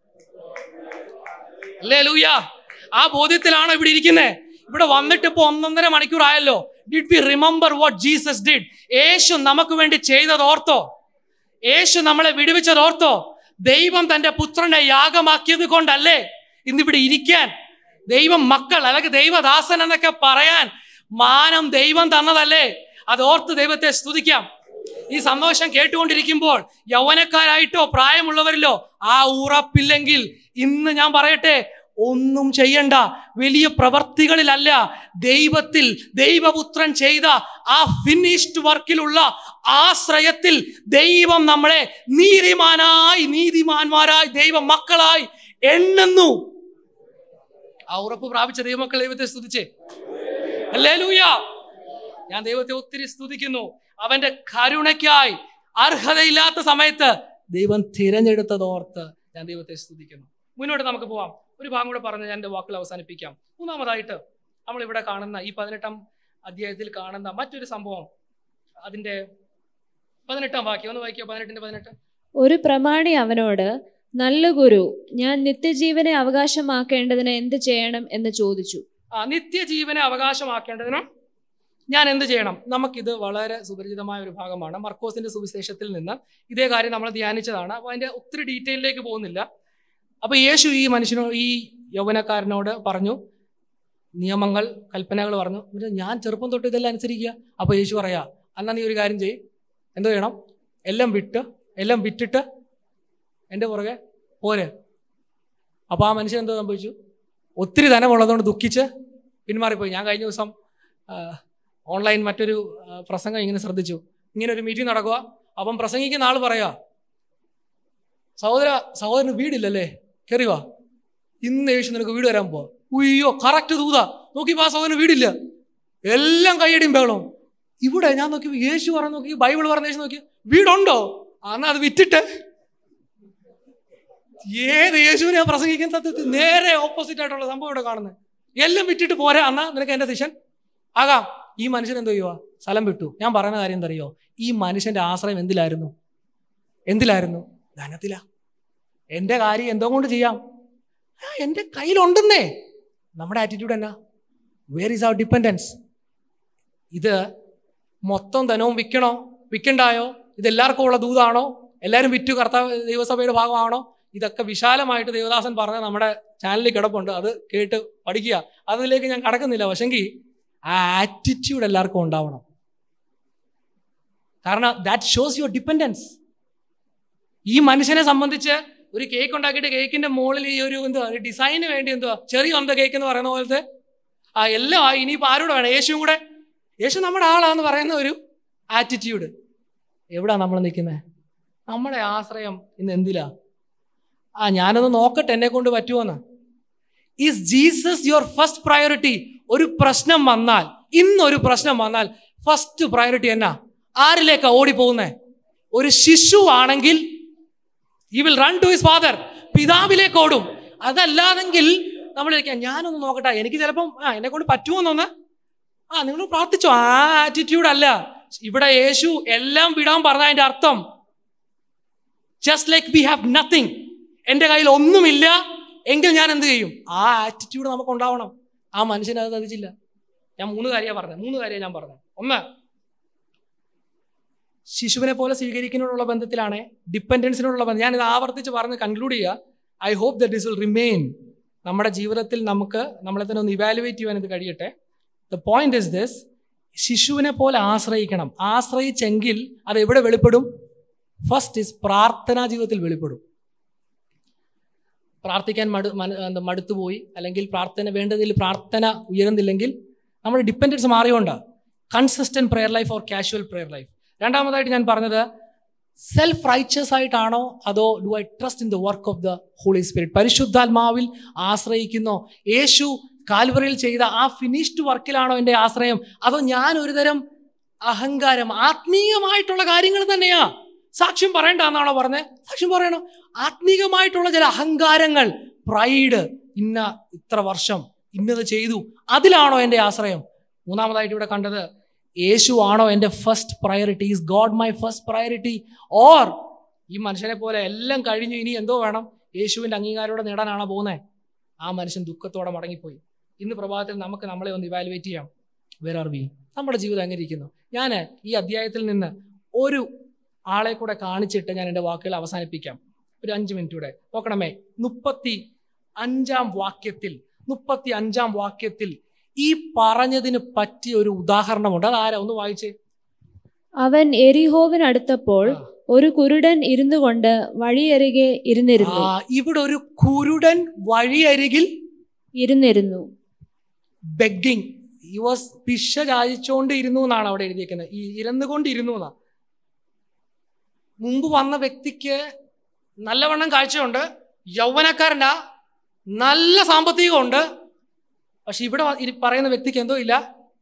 അല്ലേ ലൂയ ആ ബോധ്യത്തിലാണോ ഇവിടെ ഇരിക്കുന്നത് ഇവിടെ വന്നിട്ട് ഇപ്പൊ ഒന്നൊന്നര മണിക്കൂർ ആയല്ലോ did we remember what Jesus did Yeshu നമുക്ക് വേണ്ടി ചെയ്തത് ഓർത്തോ യേശു നമ്മളെ വിടുവിച്ചത് ഓർത്തോ ദൈവം തന്റെ പുത്രനെ യാഗമാക്കിയത് കൊണ്ടല്ലേ ഇന്നിവിടെ ഇരിക്കാൻ ദൈവം മക്കൾ അല്ലെങ്കിൽ ദൈവദാസൻ എന്നൊക്കെ പറയാൻ മാനം ദൈവം തന്നതല്ലേ അത് ഓർത്ത് ദൈവത്തെ സ്തുതിക്കാം ഈ സന്തോഷം കേട്ടുകൊണ്ടിരിക്കുമ്പോൾ യൗവനക്കാരായിട്ടോ പ്രായമുള്ളവരിലോ ആ ഉറപ്പില്ലെങ്കിൽ ഇന്ന് ഞാൻ പറയട്ടെ ഒന്നും ചെയ്യണ്ട വലിയ പ്രവർത്തികളിലല്ല ദൈവത്തിൽ ദൈവപുത്രൻ ചെയ്ത ആ ഫിനിഷ്ഡ് വർക്കിലുള്ള ആശ്രയത്തിൽ ദൈവം നമ്മളെ നീതിമാനായി നീതിമാന്മാരായി ദൈവ മക്കളായി എണ്ണുന്നു ആ ഉറപ്പ് പ്രാപിച്ച ദൈവമക്കൾ ദൈവത്തെ സ്തുതിച്ചേ അല്ലേ ഞാൻ ദൈവത്തെ ഒത്തിരി സ്തുതിക്കുന്നു അവന്റെ കരുണയ്ക്കായി അർഹതയില്ലാത്ത സമയത്ത് ദൈവം തിരഞ്ഞെടുത്തതോർത്ത് ഞാൻ ദൈവത്തെ സ്തുതിക്കുന്നു മുന്നോട്ട് നമുക്ക് പോവാം ഒരു ഭാഗം കൂടെ പറഞ്ഞ് ഞാൻ എൻ്റെ വാക്കുകൾ അവസാനിപ്പിക്കാം മൂന്നാമതായിട്ട് നമ്മൾ ഇവിടെ കാണുന്ന ഈ പതിനെട്ടാം അധ്യായത്തിൽ കാണുന്ന മറ്റൊരു സംഭവം അതിന്റെ പതിനെട്ടാം വാക്യം ഒന്ന് വായിക്കുക പതിനെട്ടിന്റെ പതിനെട്ട് ഒരു പ്രമാണി അവനോട് നല്ല ഗുരു ഞാൻ നിത്യജീവനെ അവകാശമാക്കേണ്ടതിന് എന്ത് ചെയ്യണം എന്ന് ചോദിച്ചു ആ നിത്യജീവനെ അവകാശമാക്കേണ്ടതിന് ഞാൻ എന്ത് ചെയ്യണം നമുക്കിത് വളരെ സുപരിചിതമായ ഒരു ഭാഗമാണ് മർക്കോസിന്റെ സുവിശേഷത്തിൽ നിന്ന് ഇതേ കാര്യം നമ്മൾ ധ്യാനിച്ചതാണ് അപ്പോൾ അതിന്റെ ഒത്തിരി ഡീറ്റെയിലേക്ക് പോകുന്നില്ല അപ്പൊ യേശു ഈ മനുഷ്യനോ ഈ യൗവനക്കാരനോട് പറഞ്ഞു നിയമങ്ങൾ കൽപ്പനകൾ പറഞ്ഞു എന്നിട്ട് ഞാൻ ചെറുപ്പം തൊട്ട് ഇതെല്ലാം അനുസരിക്കുക അപ്പൊ യേശു പറയാ എന്നാ നീ ഒരു കാര്യം ചെയ്യ് എന്തോ ചെയ്യണം എല്ലാം വിട്ട് എല്ലാം വിറ്റിട്ട് എൻ്റെ പുറകെ പോരെ അപ്പോൾ ആ മനുഷ്യൻ എന്തോ സംഭവിച്ചു ഒത്തിരി ധനമുള്ളതുകൊണ്ട് ദുഃഖിച്ച് പിന്മാറിപ്പോയി ഞാൻ കഴിഞ്ഞ ദിവസം ആ, ഓൺലൈൻ മറ്റൊരു ആ, പ്രസംഗം ഇങ്ങനെ ശ്രദ്ധിച്ചു ഇങ്ങനെ ഒരു മീറ്റിംഗ് നടക്കുക അപ്പം പ്രസംഗിക്കുന്ന ആൾ പറയാ സഹോദര സഹോദരന് വീടില്ലല്ലേ കയറി വാ ഇന്ന് യേശു നിനക്ക് വീട് വരാൻ പോവാ ഉയ്യോ കറക്റ്റ് തൂതാ നോക്കിയപ്പോ ആ സഹോദരന് വീടില്ല എല്ലാം കൈയടിയും ബഹളവും ഇവിടെ ഞാൻ നോക്കി യേശു പറഞ്ഞു നോക്കി ബൈബിൾ പറഞ്ഞ യേശു നോക്കി വീടുണ്ടോ ആ, എന്നാ അത് വിറ്റിട്ട് ഏത് യേശുവിനെ പ്രസംഗിക്കുന്ന സത്യത്തിൽ നേരെ ഓപ്പോസിറ്റ് ആയിട്ടുള്ള സംഭവം ഇവിടെ കാണുന്നത് എല്ലാം വിറ്റിട്ട് പോരാ എന്നാ നിനക്ക് എന്റെ ശിഷ്യൻ ആകാം ഈ മനുഷ്യൻ എന്തോ ചെയ്യുക സ്ഥലം വിട്ടു ഞാൻ പറയുന്ന കാര്യം എന്തറിയോ ഈ മനുഷ്യന്റെ ആശ്രയം എന്തിലായിരുന്നു എന്തിലായിരുന്നു ധനത്തിലാ എന്റെ കാര്യം എന്തോ കൊണ്ട് ചെയ്യാം ആ, എന്റെ കയ്യിലുണ്ടെന്നേ നമ്മുടെ ആറ്റിറ്റ്യൂഡ് എന്നാ വേർ ഈസ് അവർ ഡിപ്പെൻഡൻസ് ഇത് മൊത്തം ധനവും വിൽക്കണോ വിൽക്കണ്ടായോ ഇത് എല്ലാവർക്കും ഉള്ള ദൂതാണോ എല്ലാവരും വിറ്റു കർത്താവ് ദൈവസഭയുടെ ഭാഗമാണോ ഇതൊക്കെ വിശാലമായിട്ട് ദേവദാസൻ പറഞ്ഞ നമ്മുടെ ചാനലിൽ കിടപ്പുണ്ട് അത് കേട്ട് പഠിക്കുക അതിലേക്ക് ഞാൻ കടക്കുന്നില്ല പക്ഷെങ്കിൽ ആ ആറ്റിറ്റ്യൂഡ് എല്ലാവർക്കും ഉണ്ടാവണം കാരണം ദാറ്റ് ഷോസ് യുവർ ഡിപ്പെൻഡൻസ് ഈ മനുഷ്യനെ സംബന്ധിച്ച് ഒരു കേക്ക് ഉണ്ടാക്കിയിട്ട് കേക്കിന്റെ മുകളിൽ ഈ ഒരു എന്തുവാ ഒരു ഡിസൈന് വേണ്ടി എന്തുവാ ചെറിയ ഒന്ത കേക്ക് എന്ന് പറയുന്ന പോലത്തെ ആ എല്ലാം ആയി ഇനിയിപ്പോൾ ആരോട് വേണം യേശുവും കൂടെ യേശു നമ്മുടെ ആളാന്ന് പറയുന്ന ഒരു ആറ്റിറ്റ്യൂഡ് എവിടാ നമ്മൾ നിൽക്കുന്നത് നമ്മുടെ ആശ്രയം ഇന്ന് എന്തിലാ ആ ഞാനൊന്ന് നോക്കട്ടെ എന്നെ കൊണ്ട് പറ്റുമോന്ന് is Jesus your first priority ഒരു പ്രശ്നം വന്നാൽ ഇന്നൊരു പ്രശ്നം വന്നാൽ ഫസ്റ്റ് പ്രയോറിറ്റി എന്നാ ആരിലേക്കാ ഓടിപ്പോകുന്നേ ഒരു ശിശു ആണെങ്കിൽ he will run to his father പിതാവിലേക്ക് ഓടും അതല്ലാതെങ്കിൽ നമ്മൾ ഇരിക്കാം ഞാനൊന്ന് നോക്കട്ടെ എനിക്ക് ചിലപ്പം ആ എന്നെ കൊണ്ട് പറ്റുമോന്നൊന്ന് ആ നിങ്ങൾ പ്രാർത്ഥിച്ചോ ആ ആറ്റിറ്റ്യൂഡ് അല്ല ഇവിടെ യേശു എല്ലാം വിടാൻ പറഞ്ഞ അതിന്റെ അർത്ഥം just like we have nothing എൻ്റെ കയ്യിൽ ഒന്നുമില്ല എങ്കിൽ ഞാൻ എന്ത് ചെയ്യും ആ ആറ്റിറ്റ്യൂഡ് നമുക്ക് ഉണ്ടാവണം ആ മനുഷ്യന് അത് സാധിച്ചില്ല ഞാൻ മൂന്ന് കാര്യമാണ് പറഞ്ഞത് മൂന്ന് കാര്യം ഞാൻ പറഞ്ഞത് ഒന്ന് ശിശുവിനെ പോലെ സ്വീകരിക്കുന്നതിനുള്ള ബന്ധത്തിലാണ് ഡിപ്പെൻഡൻസിനോടുള്ള ബന്ധം ഞാൻ ഇത് ആവർത്തിച്ച് പറഞ്ഞ് കൺക്ലൂഡ് ചെയ്യുക I hope that this will remain നമ്മുടെ ജീവിതത്തിൽ നമുക്ക് നമ്മളെ തന്നെ ഒന്ന് ഇവാലുവേറ്റ് ചെയ്യാൻ ഇത് കഴിയട്ടെ ദ പോയിന്റ് ഇസ് ദിസ് ശിശുവിനെ പോലെ ആശ്രയിക്കണം ആശ്രയിച്ചെങ്കിൽ അത് എവിടെ വെളിപ്പെടും ഫസ്റ്റ് ഇസ് പ്രാർത്ഥനാ ജീവിതത്തിൽ വെളിപ്പെടും പ്രാർത്ഥിക്കാൻ മടു മന- എന്താ മടുത്തുപോയി അല്ലെങ്കിൽ പ്രാർത്ഥന വേണ്ടതിൽ പ്രാർത്ഥന ഉയരുന്നില്ലെങ്കിൽ നമ്മുടെ ഡിപ്പെൻഡൻസ് മാറിയോണ്ടാണ് consistent prayer life or casual prayer life രണ്ടാമതായിട്ട് ഞാൻ പറഞ്ഞത് സെൽഫ് റൈച്ചസ് ആയിട്ടാണോ അതോ do I trust in the work of the Holy Spirit പരിശുദ്ധാത്മാവിൽ ആശ്രയിക്കുന്നോ യേശു കാൽവറിയിൽ ചെയ്ത ആ ഫിനിഷ്ഡ് വർക്കിലാണോ എൻ്റെ ആശ്രയം അതോ ഞാൻ ഒരുതരം അഹങ്കാരം ആത്മീയമായിട്ടുള്ള കാര്യങ്ങൾ തന്നെയാ സാക്ഷ്യം പറയണ്ട എന്നാണോ പറഞ്ഞത് സാക്ഷ്യം പറയണോ ആത്മീകമായിട്ടുള്ള ചില അഹങ്കാരങ്ങൾ പ്രൈഡ് ഇന്ന ഇത്ര വർഷം ഇന്നത് ചെയ്തു അതിലാണോ എൻ്റെ ആശ്രയം മൂന്നാമതായിട്ട് ഇവിടെ കണ്ടത് യേശു ആണോ എൻ്റെ first priority is God my first priority or ഈ മനുഷ്യനെ പോലെ എല്ലാം കഴിഞ്ഞു ഇനി എന്തോ വേണം യേശുവിൻ്റെ അംഗീകാരോടെ നേടാനാണോ പോകുന്നത് ആ മനുഷ്യൻ ദുഃഖത്തോടെ മടങ്ങിപ്പോയി ഇന്ന് പ്രഭാതത്തിൽ നമുക്ക് നമ്മളെ ഒന്ന് ഇവാലുവേറ്റ് ചെയ്യാം വേർ ആർ വി നമ്മുടെ ജീവിതം എങ്ങനെ ഇരിക്കുന്നു ഞാൻ ഈ അധ്യായത്തിൽ നിന്ന് ഒരു ആളെ കൂടെ കാണിച്ചിട്ട് ഞാൻ എൻ്റെ വാക്കുകൾ അവസാനിപ്പിക്കാം ഒരു അഞ്ച് മിനിറ്റ് കൂടെ നോക്കണമേ മുപ്പത്തി അഞ്ചാം വാക്യത്തിൽ മുപ്പത്തി അഞ്ചാം വാക്യത്തിൽ ഈ പറഞ്ഞതിന് പറ്റിയ ഒരു ഉദാഹരണമുണ്ട് അതാരാ ഒന്ന് വായിച്ചേ അവൻ എരിഹോവിനടുത്തപ്പോൾ ആ. ഒരു കുരുടൻ ഇരുന്നു കൊണ്ട് വഴിയരികെ ഇരുന്നിരുന്നു ആ, ഇവിടെ ഒരു കുരുടൻ വഴിയരികിൽ ഇരുന്നിരുന്നു ബെഗിങ് ഈ വാസ് പിശ ചാദിച്ചുകൊണ്ട് ഇരുന്നു എന്നാണ് അവിടെ എഴുതിയിരിക്കുന്നത് ഈ ഇരുന്നുകൊണ്ടിരുന്നു എന്നാ മുമ്പ് വന്ന വ്യക്തിക്ക് നല്ലവണ്ണം കാഴ്ചയുണ്ട് യൗവനക്കാരനാ നല്ല സാമ്പത്തികമുണ്ട് പക്ഷെ ഇവിടെ വ- ഇരി- പറയുന്ന വ്യക്തിക്ക് എന്തോ ഇല്ല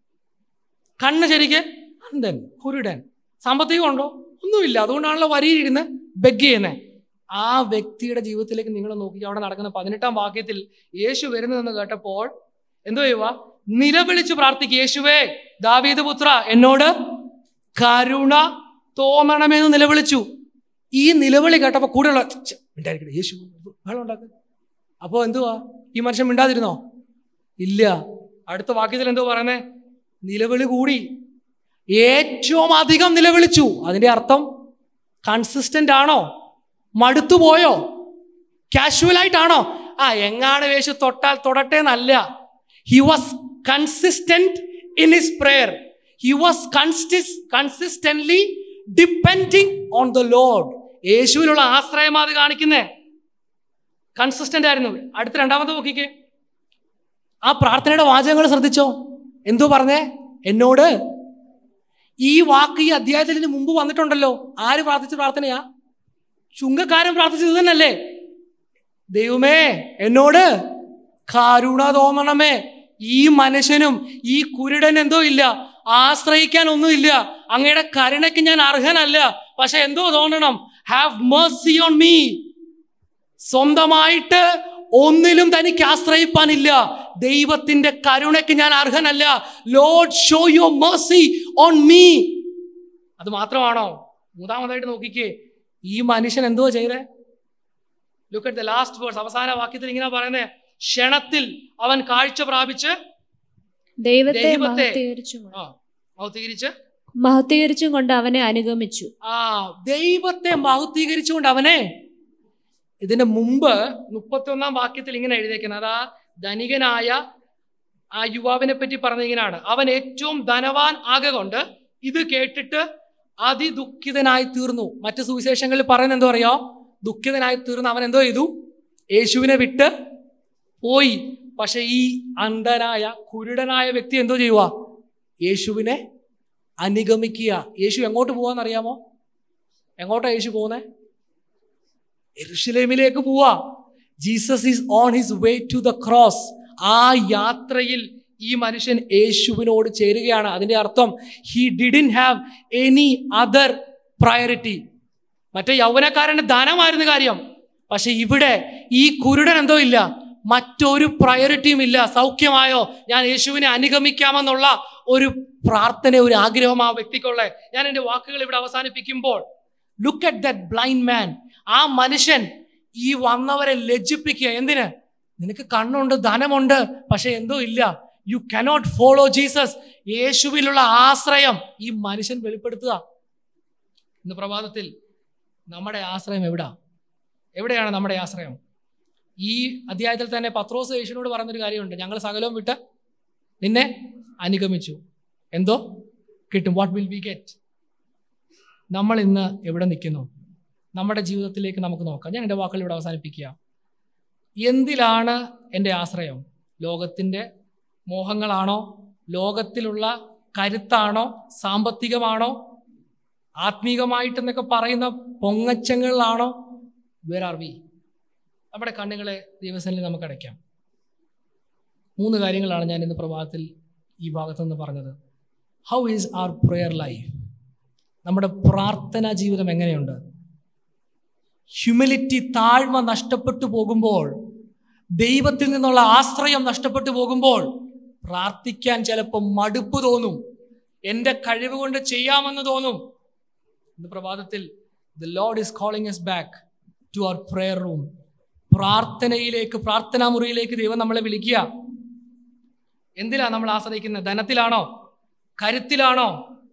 കണ്ണ് ശരിക്ക് അന്ധൻ കുരുടൻ സാമ്പത്തികമുണ്ടോ ഒന്നുമില്ല അതുകൊണ്ടാണല്ലോ വരിയിരുന്ന് ബെഗ് ചെയ്യുന്നത് ആ വ്യക്തിയുടെ ജീവിതത്തിലേക്ക് നിങ്ങൾ നോക്കി അവിടെ നടക്കുന്ന പതിനെട്ടാം വാക്യത്തിൽ യേശു വരുന്നതെന്ന് കേട്ടപ്പോൾ എന്തോ ചെയ്യുക നിലവിളിച്ച് പ്രാർത്ഥിക്കുക യേശുവേ ദാവീദ് പുത്ര എന്നോട് കരുണ തോന്നണമെന്ന് നിലവിളിച്ചു ഈ നിലവിളി കേട്ടപ്പോൾ കൂടെയുള്ള ഛെ, മിണ്ടാതിരിക്കട്ടെ, യേശു ബഹളം ഉണ്ടാക്കുക അപ്പോൾ എന്തുവാ ഈ മനുഷ്യൻ മിണ്ടാതിരുന്നോ ഇല്ല അടുത്ത വാക്യത്തിൽ എന്തോ പറയുന്നേ നിലവിളി കൂടി ഏറ്റവും അധികം നിലവിളിച്ചു അതിന്റെ അർത്ഥം കൺസിസ്റ്റന്റ് ആണോ മടുത്തുപോയോ കാഷ്വൽ ആയിട്ടാണോ ആ എങ്ങാണ് യേശു തൊട്ടാൽ തൊടട്ടെ എന്നല്ല he was consistent in his prayer he was consistently depending on the Lord യേശുവിലുള്ള ആശ്രയം അത് കാണിക്കുന്നേ കൺസിസ്റ്റന്റ് ആയിരുന്നു അടുത്ത രണ്ടാമത്തെ നോക്കിക്കേ ആ പ്രാർത്ഥനയുടെ വാചകങ്ങൾ ശ്രദ്ധിച്ചോ എന്തോ പറഞ്ഞേ എന്നോട് ഈ വാക്ക് ഈ അധ്യായത്തിന് മുമ്പ് വന്നിട്ടുണ്ടല്ലോ ആര് പ്രാർത്ഥിച്ച പ്രാർത്ഥനയാ ചുങ്കക്കാരൻ പ്രാർത്ഥിച്ചത് തന്നെയല്ലേ ദൈവമേ എന്നോട് കരുണ തോന്നണമേ ഈ മനുഷ്യനും ഈ കുരുടൻ എന്തോ ഇല്ല ആശ്രയിക്കാൻ ഒന്നുമില്ല അങ്ങയുടെ കരുണയ്ക്ക് ഞാൻ അർഹനല്ല പക്ഷെ എന്തോ തോന്നണം ഹാവ് mercy ഓൺ മീ സ്വന്തമായിട്ട് ഒന്നിലും തനിക്ക് ആശ്രയിപ്പാനില്ല ദൈവത്തിന്റെ കരുണയ്ക്ക് ഞാൻ അർഹനല്ല Lord show your mercy on me അത് മാത്രമാണോ മൂന്നാമതായിട്ട് നോക്കിക്കേ ഈ മനുഷ്യൻ എന്തോ ചെയ്തേ look at the last verse അവസാന വാക്യത്തിൽ ഇങ്ങനെ പറയുന്നത് ക്ഷണത്തിൽ അവൻ കാഴ്ച പ്രാപിച്ച് ദൈവത്തെ ദൈവത്തെ- മഹത്വീകരിച്ചും ആ മൗത്തീകരിച്ച് മഹത്വീകരിച്ചും കൊണ്ട് അവനെ അനുഗമിച്ചു ആ ദൈവത്തെ മഹത്വീകരിച്ചുകൊണ്ട് അവനെ ഇതിന്റെ മുമ്പ് മുപ്പത്തി ഒന്നാം വാക്യത്തിൽ ഇങ്ങനെ എഴുതിയേക്കുന്നത് അതാ ധനികനായ ആ യുവാവിനെ പറ്റി പറഞ്ഞിങ്ങനെയാണ് അവൻ ഏറ്റവും ധനവാൻ ആകൊണ്ട് ഇത് കേട്ടിട്ട് അതിദുഃഖിതനായി തീർന്നു മറ്റു സുവിശേഷങ്ങളിൽ പറയുന്നത് എന്തോ അറിയോ ദുഃഖിതനായി തീർന്ന് അവൻ എന്തോ ചെയ്തു യേശുവിനെ വിട്ട് പോയി പക്ഷെ ഈ അന്ധനായ കുരുടനായ വ്യക്തി എന്തോ ചെയ്യുക യേശുവിനെ അനുഗമിക്കുക യേശു എങ്ങോട്ട് പോവാന്നറിയാമോ എങ്ങോട്ടാ യേശു പോകുന്നത് എരുഷലേമിലേക്ക് പോവാ Jesus is on his way to the cross ആ യാത്രയിൽ ഈ മനുഷ്യൻ യേശുവിനോട് ചേരുകയാണ് അതിന്റെ അർത്ഥം he didn't have any other priority മറ്റേ യൗവനക്കാരന് ധനമായിരുന്നു കാര്യം പക്ഷെ ഇവിടെ ഈ കുരുടൻ എന്തോ ഇല്ല മറ്റൊരു പ്രയോറിറ്റിയും ഇല്ല സൗഖ്യമായോ ഞാൻ യേശുവിനെ അനുഗമിക്കാമെന്നുള്ള ഒരു പ്രാർത്ഥന ഒരു ആഗ്രഹം ആ വ്യക്തിക്കുള്ള ഞാൻ എൻ്റെ വാക്കുകൾ ഇവിടെ അവസാനിപ്പിക്കുമ്പോൾ look at that blind man ആ മനുഷ്യൻ ഈ വന്നവരെ ലജ്ജിപ്പിക്കുക എന്തിന് നിനക്ക് കണ്ണുണ്ട് ധനമുണ്ട് പക്ഷെ എന്തോ ഇല്ല യു കനോട്ട് ഫോളോ ജീസസ് യേശുവിലുള്ള ആശ്രയം ഈ മനുഷ്യൻ വെളിപ്പെടുത്തുക ഇന്ന് പ്രഭാതത്തിൽ നമ്മുടെ ആശ്രയം എവിടാ എവിടെയാണ് നമ്മുടെ ആശ്രയം ഈ അധ്യായത്തിൽ തന്നെ പത്രോസ് യേശുവിനോട് പറഞ്ഞൊരു കാര്യമുണ്ട് ഞങ്ങൾ സകലവും വിട്ട് നിന്നെ അനുഗമിച്ചു എന്തോ കിട്ടും വാട്ട് വിൽ ബി ഗെറ്റ് നമ്മൾ ഇന്ന് എവിടെ നിൽക്കുന്നു നമ്മുടെ ജീവിതത്തിലേക്ക് നമുക്ക് നോക്കാം ഞാൻ എൻ്റെ വാക്കുകൾ ഇവിടെ അവസാനിപ്പിക്കുക എന്തിലാണ് എൻ്റെ ആശ്രയം ലോകത്തിൻ്റെ മോഹങ്ങളാണോ ലോകത്തിലുള്ള കരുത്താണോ സാമ്പത്തികമാണോ ആത്മീകമായിട്ടെന്നൊക്കെ പറയുന്ന പൊങ്ങച്ചങ്ങളിലാണോ വേർ ആർ വി നമ്മുടെ കണ്ണുകളെ ദൈവസനിൽ നമുക്ക് അടയ്ക്കാം മൂന്ന് കാര്യങ്ങളാണ് ഞാൻ ഇന്ന് പ്രഭാതത്തിൽ ഈ ഭാഗത്തു നിന്ന് പറഞ്ഞത് how is our prayer life നമ്മുടെ പ്രാർത്ഥനാ ജീവിതം എങ്ങനെയുണ്ട് ഹ്യൂമിലിറ്റി താഴ്മ നഷ്ടപ്പെട്ടു പോകുമ്പോൾ ദൈവത്തിൽ നിന്നുള്ള ആശ്രയം നഷ്ടപ്പെട്ടു പോകുമ്പോൾ പ്രാർത്ഥിക്കാൻ ചിലപ്പോൾ മടുപ്പ് തോന്നും എൻ്റെ കഴിവ് കൊണ്ട് ചെയ്യാമെന്ന് തോന്നും ഇന്ന് പ്രഭാതത്തിൽ the Lord is calling us back to our prayer room പ്രാർത്ഥനയിലേക്ക് പ്രാർത്ഥനാ മുറിയിലേക്ക് ദൈവം നമ്മളെ വിളിക്കുക എന്തിലാണ് നമ്മൾ ആശ്രയിക്കുന്നത് ധനത്തിലാണോ കരുത്തിലാണോ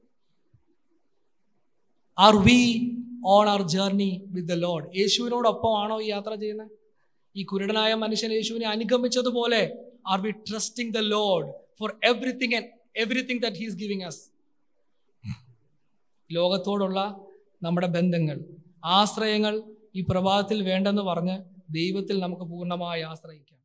are we on our journey with the Lord യേശുവിനോടൊപ്പമാണോ ഈ യാത്ര ചെയ്യുന്നത് ഈ കുരുടനായ മനുഷ്യൻ യേശുവിനെ അനുഗമിച്ചതുപോലെ are we trusting the Lord for everything and everything that he's giving us ലോകത്തോടുള്ള നമ്മുടെ ബന്ധങ്ങൾ ആശ്രയങ്ങൾ ഈ പ്രഭാതത്തിൽ വേണ്ടെന്ന് പറഞ്ഞ് ദൈവത്തിൽ നമുക്ക് പൂർണ്ണമായി ആശ്രയിക്കാം